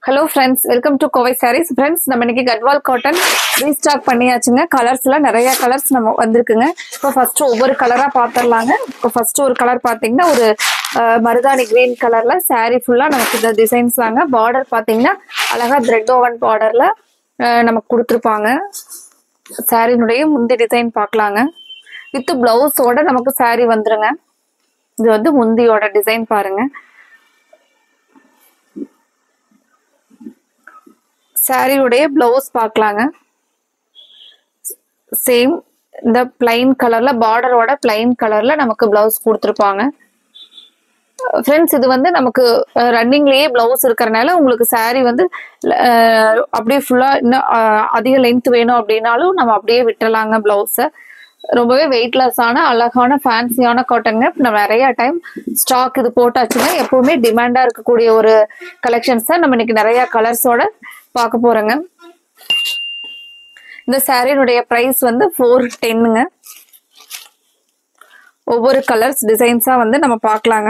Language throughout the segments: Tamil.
hello friends welcome to Kovai Sarees friends நம்ம இன்னைக்கு கட்வால் காட்டன் ரீஸ்டாக் பண்ணியாச்சுங்க கலர்ஸ்லாம் நிறைய கலர்ஸ் நம்ம வந்திருக்குங்க இப்போ ஃபர்ஸ்ட் ஒவ்வொரு கலராக பார்த்துடலாங்க இப்போ ஃபர்ஸ்ட் ஒரு கலர் பார்த்தீங்கன்னா ஒரு அஹ், மருதாணி கிரீன் கலர்ல saree ஃபுல்லாக நமக்கு இந்த டிசைன்ஸ் தாங்க பார்டர் பார்த்தீங்கன்னா அழகா த்ரெட் ஓவன் பார்டர்ல நமக்கு கொடுத்துருப்பாங்க சாரினுடைய முந்தி டிசைன் பார்க்கலாங்க வித் பிளவுஸோட நமக்கு saree வந்துருங்க இது வந்து முந்தியோட டிசைன் பாருங்க சாரியுடைய பிளவுஸ் பார்க்கலாங்க சேம் இந்த பிளைன் கலர்ல பார்டரோட பிளைன் கலர்ல நமக்கு பிளவுஸ் கொடுத்துருப்பாங்க ஃப்ரெண்ட்ஸ் இது வந்து நமக்கு ரன்னிங்லயே பிளவுஸ் இருக்கிறனால உங்களுக்கு saree வந்து அஹ், அப்படியே ஃபுல்லா இன்னும் அஹ், அதிக லென்த் வேணும் அப்படின்னாலும் நம்ம அப்படியே விட்டுறலாங்க பிளவுஸை ரொம்பவே வெயிட்லெஸ்ஸான அழகான ஃபேன்சியான காட்டனுங்க நம்ம நிறைய டைம் ஸ்டாக் இது போட்டாச்சுன்னா எப்பவுமே டிமாண்டா இருக்கக்கூடிய ஒரு கலெக்ஷன்ஸ் தான் நம்ம இன்னைக்கு நிறைய கலர்ஸோட பார்க்க போறோங்க இந்த சாரியினுடைய பிரைஸ் வந்து ஃபோர் டென்னுங்க ஒவ்வொரு கலர்ஸ் டிசைன்ஸா வந்து நம்ம பார்க்கலாங்க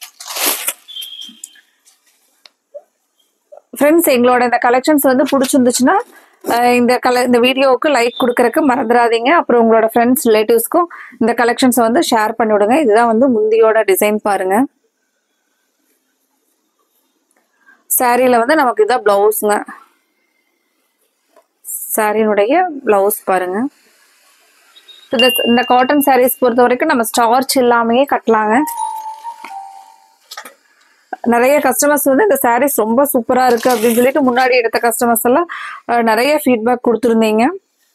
ஃப்ரெண்ட்ஸ் எங்களோட இந்த கலெக்ஷன்ஸ் வந்து பிடிச்சிருந்துச்சுன்னா அஹ் இந்த கல இந்த வீடியோவுக்கு லைக் கொடுக்கறதுக்கு மறந்துடாதீங்க அப்புறம் உங்களோட ஃப்ரெண்ட்ஸ் ரிலேட்டிவ்ஸ்க்கும் இந்த கலெக்ஷன்ஸை வந்து ஷேர் பண்ணி விடுங்க இதுதான் வந்து முந்தியோட டிசைன் பாருங்க சாரியில வந்து நமக்கு இதான் பிளவுஸுங்க சாரியினுடைய பிளவுஸ் பாருங்க இந்த இந்த காட்டன் சாரீஸ் பொறுத்த வரைக்கும் நம்ம ஸ்டார்ச் இல்லாமையே கட்டலாங்க நிறைய கஸ்டமர்ஸ் வந்து இந்த சாரீஸ் ரொம்ப சூப்பரா இருக்கு அப்படின்னு சொல்லிட்டு முன்னாடி எடுத்த கஸ்டமர்ஸ் எல்லாம் அஹ், நிறைய ஃபீட்பேக் கொடுத்துருந்தீங்க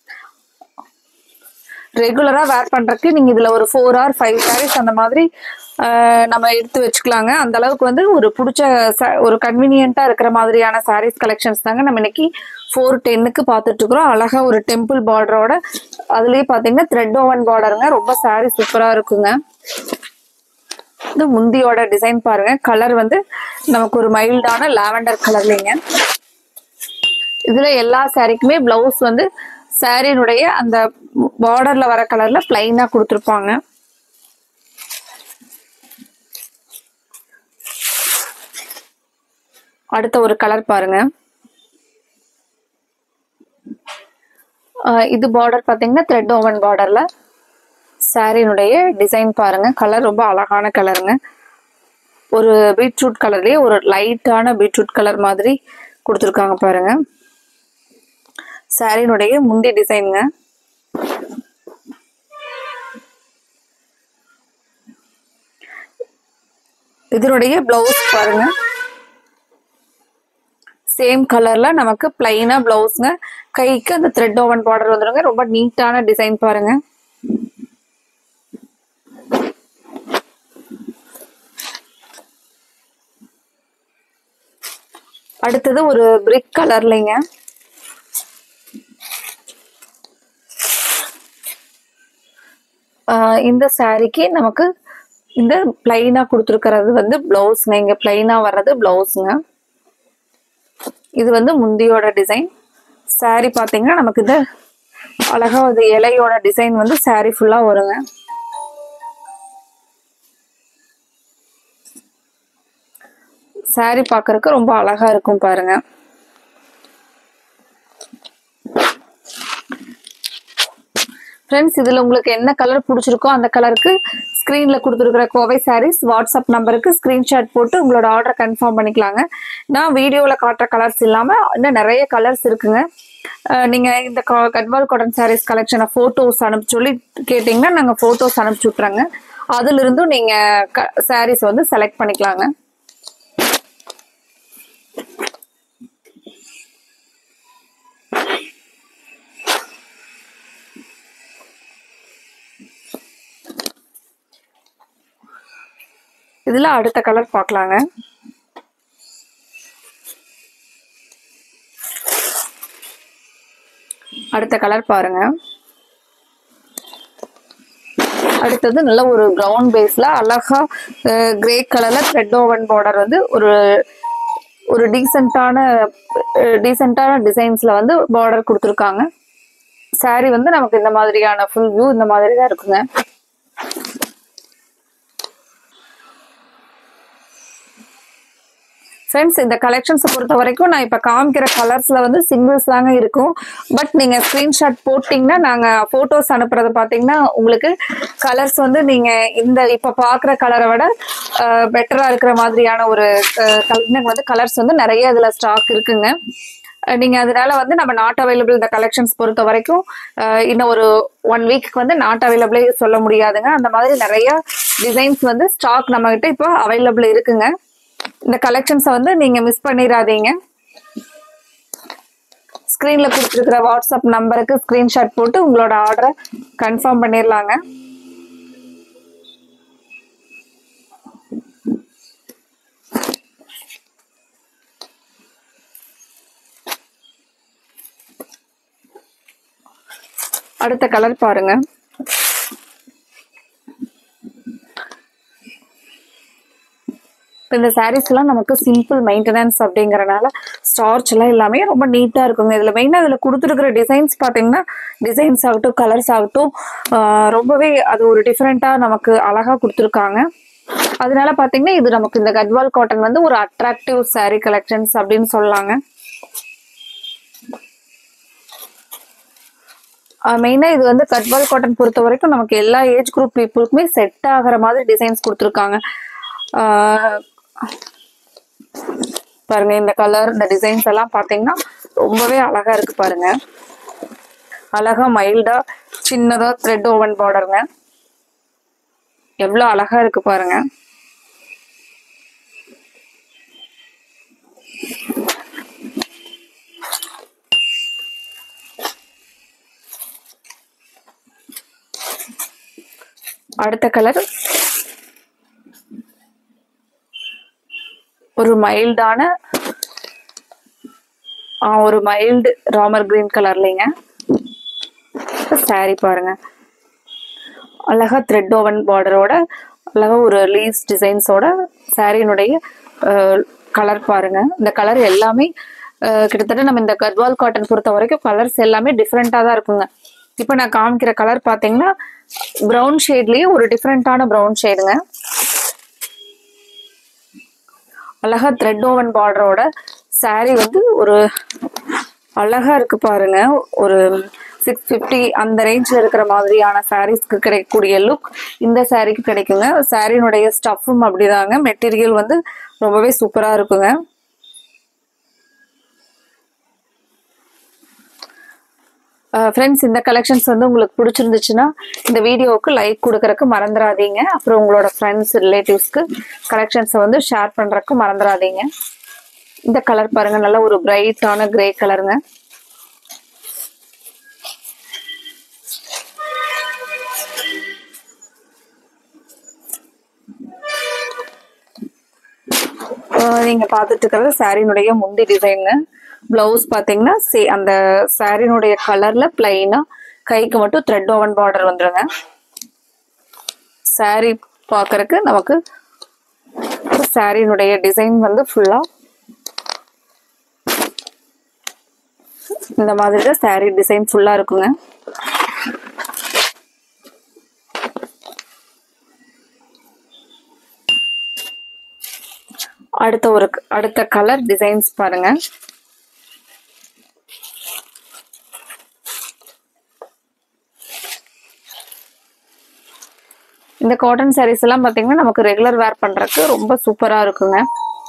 ரெகுலரா வேர் பண்றதுக்கு நீங்க இதுல ஒரு ஃபோர் ஆர் ஃபைவ் சாரீஸ் அந்த மாதிரி அஹ், நம்ம எடுத்து வச்சுக்கலாங்க அந்த அளவுக்கு வந்து ஒரு பிடிச்ச sa- ஒரு கன்வீனியன்ட்டா இருக்கிற மாதிரியான சாரீஸ் கலெக்ஷன்ஸ் தாங்க நம்ம இன்னைக்கு ஃபோர் டென்னுக்கு பார்த்துட்டு இருக்கிறோம் அழகா ஒரு டெம்பிள் பார்டரோட அதுலயே பாத்தீங்கன்னா த்ரெட் ஓவன் பார்டருங்க ரொம்ப சாரீ சூப்பரா இருக்குங்க இது முந்தியோட டிசைன் பாருங்க கலர் வந்து நமக்கு ஒரு மைல்டான லாவெண்டர் கலர்லிங்க இதுல எல்லா சாரிக்குமே பிளவுஸ் வந்து சாரியினுடைய அந்த பார்டர்ல வர கலர்ல பிளைனா கொடுத்துருப்பாங்க அடுத்த ஒரு கலர் பாருங்க ஆஹ் இது பார்டர் பாத்தீங்கன்னா த்ரெட் ஓவன் பார்டர்ல சாரியினுடைய டிசைன் பாருங்க கலர் ரொம்ப அழகான கலருங்க ஒரு பீட்ரூட் கலர்லயே ஒரு லைட்டான பீட்ரூட் கலர் மாதிரி கொடுத்துருக்காங்க பாருங்க சாரியினுடைய முந்தி டிசைனுங்க இதனுடைய பிளவுஸ் பாருங்க சேம் கலர்ல நமக்கு பிளைனா பிளவுஸ்ங்க கைக்கு அந்த த்ரெட் ஓவன் பார்டர் வந்துருங்க ரொம்ப நீட்டான டிசைன் பாருங்க அடுத்தது ஒரு பிரிக் கலர்லைங்க ஆஹ் இந்த சாரிக்கு நமக்கு இந்த பிளைனா கொடுத்துருக்கிறது வந்து பிளவுஸ்ங்க இங்க பிளைனா வர்றது பிளவுஸ்ங்க இது வந்து முந்தியோட டிசைன் saree பாத்தீங்கன்னா நமக்கு இந்த அழகா ஒரு இலையோட டிசைன் வந்து saree ஃபுல்லா வருங்க saree பார்க்கறதுக்கு ரொம்ப அழகா இருக்கும் பாருங்க ஃப்ரெண்ட்ஸ் இதில் உங்களுக்கு என்ன கலர் பிடிச்சிருக்கோ அந்த கலருக்கு ஸ்க்ரீனில் கொடுத்துருக்குற கோவை சாரீஸ் வாட்ஸ்அப் நம்பருக்கு ஸ்க்ரீன்ஷாட் போட்டு உங்களோட ஆர்டர் கன்ஃபார்ம் பண்ணிக்கலாங்க நான் வீடியோவில் காட்டுற கலர்ஸ் இல்லாமல் இன்னும் நிறைய கலர்ஸ் இருக்குங்க அஹ் நீங்க இந்த கா- கட்வால் காட்டன் சாரீஸ் கலெக்ஷனை ஃபோட்டோஸ் அனுப்பி சொல்லி கேட்டிங்கன்னா நாங்கள் ஃபோட்டோஸ் அனுப்பிச்சி விட்றோங்க அதிலிருந்தும் நீங்கள் சாரீஸ் வந்து செலக்ட் பண்ணிக்கலாங்க இதில் அடுத்த கலர் பார்க்கலாங்க அடுத்த கலர் பாருங்க அடுத்தது நல்ல ஒரு ப்ரௌன் பேஸ்ல அழகா கிரே கலர்ல த்ரெட் ஓவன் பார்டர் வந்து ஒரு ஒரு டீசெண்டான டீசெண்டான டிசைன்ஸ்ல வந்து பார்டர் கொடுத்துருக்காங்க saree வந்து நமக்கு இந்த மாதிரியான ஃபுல் வியூ இந்த மாதிரி தான் இருக்குங்க ஸோ ஃப்ரெண்ட்ஸ் இந்த கலெக்ஷன்ஸை பொறுத்த வரைக்கும் நான் இப்போ காமிக்கிற கலர்ஸில் வந்து சிங்கிள்ஸ் தாங்க இருக்கும் பட் நீங்கள் ஸ்க்ரீன்ஷாட் போட்டிங்கன்னா நாங்கள் ஃபோட்டோஸ் அனுப்புறது பார்த்தீங்கன்னா உங்களுக்கு கலர்ஸ் வந்து நீங்கள் இந்த இப்போ பார்க்குற கலரை விட பெட்டராக இருக்கிற மாதிரியான ஒரு கலர் வந்து கலர்ஸ் வந்து நிறைய இதில் ஸ்டாக் இருக்குங்க அஹ் நீங்க அதனால வந்து நம்ம நாட் அவைலபிள் இந்த கலெக்ஷன்ஸ் பொறுத்த வரைக்கும் அஹ் இன்னும் ஒரு ஒன் வீக்கு வந்து நாட் அவைலபிளே சொல்ல முடியாதுங்க அந்த மாதிரி நிறைய டிசைன்ஸ் வந்து ஸ்டாக் நம்ம கிட்ட இப்போ அவைலபிள் இருக்குங்க இந்த கலெக்ஷன்ஸை வந்து நீங்க மிஸ் பண்ணிடாதீங்க ஸ்க்ரீன்ல கொடுத்துருக்கிற வாட்ஸ்அப் நம்பருக்கு ஸ்க்ரீன்ஷாட் போட்டு உங்களோட ஆர்டரை கன்ஃபார்ம் பண்ணிடலாங்க அடுத்த கலர் பாருங்க இப்போ இந்த sarees எல்லாம் நமக்கு சிம்பிள் மெயின்டெனன்ஸ் அப்படிங்கறனால ஸ்டார்ச் எல்லாம் எல்லாமே ரொம்ப நீட்டாக இருக்குங்க இதில் மெயினாக இதில் கொடுத்துருக்கிற டிசைன்ஸ் பார்த்தீங்கன்னா டிசைன்ஸ் ஆகட்டும் கலர்ஸ் ஆகட்டும் ஆஹ் ரொம்பவே அது ஒரு டிஃப்ரெண்ட்டாக நமக்கு அழகாக கொடுத்துருக்காங்க அதனால பார்த்தீங்கன்னா இது நமக்கு இந்த கட்வால் காட்டன் வந்து ஒரு அட்ராக்டிவ் saree கலெக்ஷன்ஸ் அப்படின்னு சொல்லலாங்க மெயினாக இது வந்து கட்வால் காட்டன் பொறுத்த வரைக்கும் நமக்கு எல்லா ஏஜ் குரூப் பீப்புளுக்குமே செட் ஆகிற மாதிரி டிசைன்ஸ் கொடுத்துருக்காங்க ஆஹ் பாருங்க இந்த கலர் இந்த டிசைன்ஸ் எல்லாம் பார்த்தீங்கன்னா ரொம்பவே அழகா இருக்கு பாருங்க அழகா மைல்டா சின்னதா த்ரெட் ஓவன் பார்டருங்க எவ்வளோ அழகா இருக்கு பாருங்க அடுத்த கலர் ஒரு மைல்டான ஒரு மைல்டு ராமர் கிரீன் கலர்லைங்க saree பாருங்க அழகா த்ரெட் ஓவன் பார்டரோட அழகா ஒரு லீஸ் டிசைன்ஸோட சாரியினுடைய கலர் பாருங்க இந்த கலர் எல்லாமே அஹ், கிட்டத்தட்ட நம்ம இந்த கர்வால் காட்டன் பொறுத்த வரைக்கும் கலர்ஸ் எல்லாமே டிஃப்ரெண்ட்டாக தான் இருக்குங்க இப்போ நான் காமிக்கிற கலர் பார்த்தீங்கன்னா ப்ரௌன் ஷேட்லேயே ஒரு டிஃப்ரெண்ட்டான ப்ரௌன் ஷேடுங்க அழகா த்ரெட் ஓவன் பார்டரோட saree வந்து ஒரு அழகா இருக்கு பாருங்க ஒரு சிக்ஸ் ஃபிஃப்டி அந்த ரேஞ்சில் இருக்கிற மாதிரியான சாரீஸ்க்கு கிடைக்கக்கூடிய லுக் இந்த சாரீக்கு கிடைக்குங்க சாரினுடைய ஸ்டஃப்பும் அப்படிதாங்க மெட்டீரியல் வந்து ரொம்பவே சூப்பராக இருக்குங்க ஃப்ரெண்ட்ஸ் இந்த கலெக்ஷன்ஸ் வந்து உங்களுக்கு பிடிச்சிருந்துச்சுன்னா இந்த வீடியோவுக்கு லைக் கொடுக்கறக்கு மறந்துடாதீங்க அப்புறம் உங்களோட ஃப்ரெண்ட்ஸ் ரிலேட்டிவ்ஸ்க்கு கலெக்ஷன்ஸை வந்து ஷேர் பண்ணுறக்கு மறந்துடாதீங்க இந்த கலர் பாருங்க நல்ல ஒரு பிரைட்டான கிரே கலருங்க ஆஹ் நீங்க பார்த்துட்டு இருக்கிறது சாரினுடைய முந்தி டிசைனுங்க பிளவுஸ் பார்த்தீங்கன்னா சே அந்த சாரினுடைய கலர்ல பிளைனா கைக்கு மட்டும் த்ரெட் ஓவன் பார்டர் வந்துருங்க சாரி பார்க்கறதுக்கு நமக்கு சாரினுடைய டிசைன் வந்து ஃபுல்லா இந்த மாதிரி தான் சாரி டிசைன் ஃபுல்லா இருக்குங்க அடுத்த ஒரு அடுத்த கலர் டிசைன்ஸ் பாருங்க இந்த காட்டன் sarees எல்லாம் பார்த்தீங்கன்னா நமக்கு ரெகுலர் வேர் பண்றதுக்கு ரொம்ப சூப்பரா இருக்குங்க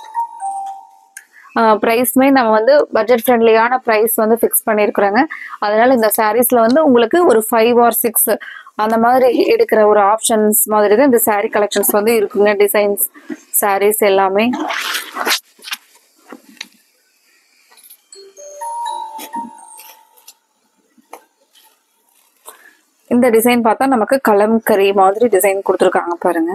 ப்ரைஸ்மே நம்ம வந்து பட்ஜெட் ஃப்ரெண்ட்லியான ப்ரைஸ் வந்து ஃபிக்ஸ் பண்ணியிருக்கிறோங்க அதனால இந்த சாரீஸ்ல வந்து உங்களுக்கு ஒரு ஃபைவ் ஆர் சிக்ஸ் அந்த மாதிரி எடுக்கிற ஒரு ஆப்ஷன்ஸ் மாதிரி தான் இந்த saree கலெக்ஷன்ஸ் வந்து இருக்குங்க டிசைன்ஸ் sarees எல்லாமே இந்த டிசைன் பார்த்தா நமக்கு கலம்கரி மாதிரி டிசைன் கொடுத்துருக்காங்க பாருங்க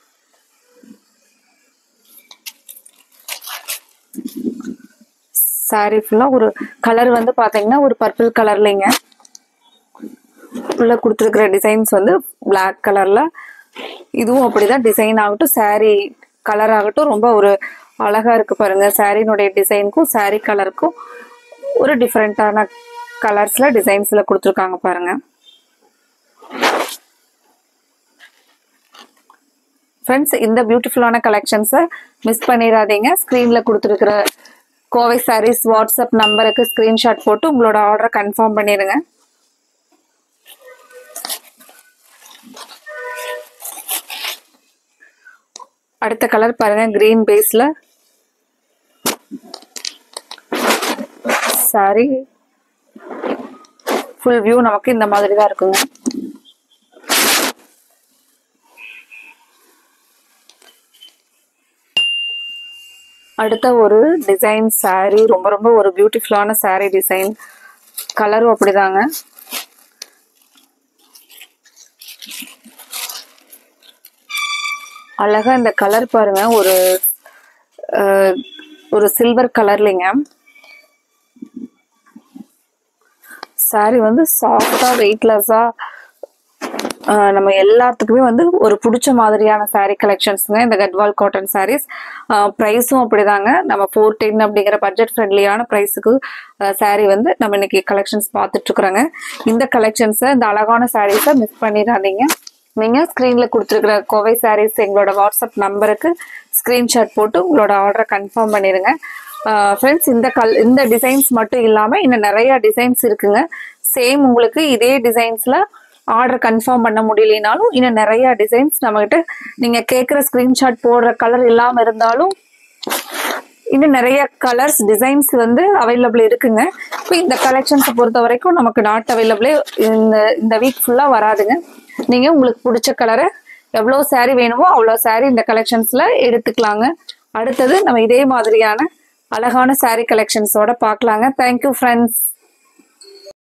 சாரி ஃபுல்லா ஒரு கலர் வந்து பாத்தீங்கன்னா ஒரு பர்பிள் கலர்லைங்க உள்ள கொடுத்துருக்கிற டிசைன்ஸ் வந்து Black கலர்ல இதுவும் அப்படிதான் டிசைன் ஆகட்டும் saree கலர் ஆகட்டும் ரொம்ப ஒரு அழகா இருக்கு பாருங்க சாரினுடைய டிசைனுக்கும் saree கலருக்கும் ஒரு டிஃப்ரெண்ட்டான கலர்ஸ்ல டிசைன்ஸ்ல கொடுத்துருக்காங்க பாருங்க ஃப்ரெண்ட்ஸ் இந்த பியூட்டிஃபுல்லான கலெக்ஷன்ஸை மிஸ் பண்ணிடாதீங்க ஸ்க்ரீனில் கொடுத்துருக்குற கோவை சாரீஸ் வாட்ஸ்அப் நம்பருக்கு ஸ்க்ரீன்ஷாட் போட்டு உங்களோட ஆர்டரை கன்ஃபார்ம் பண்ணிடுங்க அடுத்த கலர் பாருங்க கிரீன் பேஸ்ல சாரி ஃபுல் வியூ நமக்கு இந்த மாதிரி தான் இருக்குங்க அடுத்த ஒரு டிசைன் saree ரொம்ப ரொம்ப ஒரு பியூட்டிஃபுல்லான saree டிசைன் கலரும் அப்படிதாங்க அழகா இந்த கலர் பாருங்க ஒரு அஹ், ஒரு சில்வர் கலர்லிங்க saree வந்து சாஃப்டா வெயிட்லெஸ்ஸா நம்ம எல்லாத்துக்குமே வந்து ஒரு பிடிச்ச மாதிரியான saree கலெக்ஷன்ஸுங்க இந்த கட்வால் காட்டன் sarees ப்ரைஸும் அப்படிதாங்க நம்ம ஃபோர் டென் அப்படிங்கிற பட்ஜெட் ஃப்ரெண்ட்லியான ப்ரைஸுக்கு saree வந்து நம்ம இன்னைக்கு கலெக்ஷன்ஸ் பார்த்துட்டு இருக்கிறோங்க இந்த கலெக்ஷன்ஸை இந்த அழகான சாரீஸை மிஸ் பண்ணிடாதீங்க நீங்க ஸ்க்ரீன்ல கொடுத்துருக்கிற கோவை சாரீஸ் எங்களோட வாட்ஸ்அப் நம்பருக்கு ஸ்க்ரீன்ஷாட் போட்டு உங்களோட ஆர்டரை கன்ஃபார்ம் பண்ணிடுங்க ஃப்ரெண்ட்ஸ் இந்த கல் இந்த டிசைன்ஸ் மட்டும் இல்லாமல் இன்னும் நிறைய டிசைன்ஸ் இருக்குங்க சேம் உங்களுக்கு இதே டிசைன்ஸில் ஆர்டர் கன்ஃபார்ம் பண்ண முடியலனாலும் இன்னும் நிறைய டிசைன்ஸ் நம்மகிட்ட நீங்கள் கேட்குற ஸ்க்ரீன்ஷாட் போடுற கலர் இல்லாமல் இருந்தாலும் இன்னும் நிறைய கலர்ஸ் டிசைன்ஸ் வந்து அவைலபிள் இருக்குங்க இப்போ இந்த கலெக்ஷன்ஸை பொறுத்த வரைக்கும் நமக்கு நாட் அவைலபிளே இந்த இந்த வீக் ஃபுல்லாக வராதுங்க நீங்கள் உங்களுக்கு பிடிச்ச கலரை எவ்வளோ saree வேணுமோ அவ்வளோ saree இந்த கலெக்ஷன்ஸில் எடுத்துக்கலாங்க அடுத்தது நம்ம இதே மாதிரியான அழகான saree கலெக்ஷன்ஸோட பார்க்கலாங்க தேங்க்யூ ஃப்ரெண்ட்ஸ்